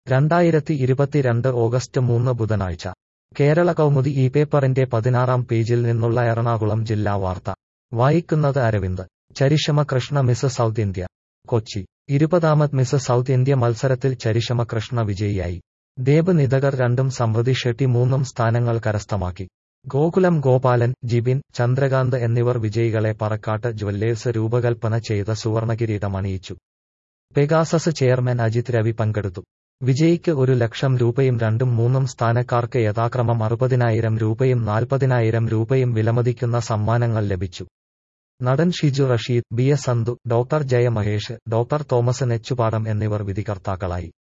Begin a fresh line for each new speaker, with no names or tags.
രണ്ടായിരത്തി ഇരുപത്തിരണ്ട് ഓഗസ്റ്റ് മൂന്ന് ബുധനാഴ്ച കേരള കൗമുദി ഈ പേപ്പറിന്റെ പതിനാറാം പേജിൽ നിന്നുള്ള എറണാകുളം ജില്ലാ വാർത്ത വായിക്കുന്നത് Aravind Charishma Krishna Miss South India Kochi ഇരുപതാമത് മിസ് സൗത്ത് ഇന്ത്യ മത്സരത്തിൽ ചരിഷമ കൃഷ്ണ വിജയിയായി ദേബ് നിതകർ രണ്ടും സമൃദ്ധി ഷെട്ടി മൂന്നും സ്ഥാനങ്ങൾ കരസ്ഥമാക്കി ഗോകുലം ഗോപാലൻ ജിബിൻ ചന്ദ്രകാന്ത് എന്നിവർ വിജയികളെ പറക്കാട്ട് ജ്വല്ലേഴ്സ് രൂപകൽപ്പന ചെയ്ത സുവർണകിരീടം അണിയിച്ചു പെഗാസസ് ചെയർമാൻ അജിത് രവി പങ്കെടുത്തു വിജയിക്ക് ഒരു ലക്ഷം രൂപയും രണ്ടും മൂന്നും സ്ഥാനക്കാർക്ക് യഥാക്രമം അറുപതിനായിരം രൂപയും നാൽപ്പതിനായിരം രൂപയും വിലമതിക്കുന്ന സമ്മാനങ്ങൾ ലഭിച്ചു നടൻ Shiju Rasheed B S Santhu doctor Jaya Mahesh doctor Thomas Nechupadam എന്നിവർ വിധികർത്താക്കളായി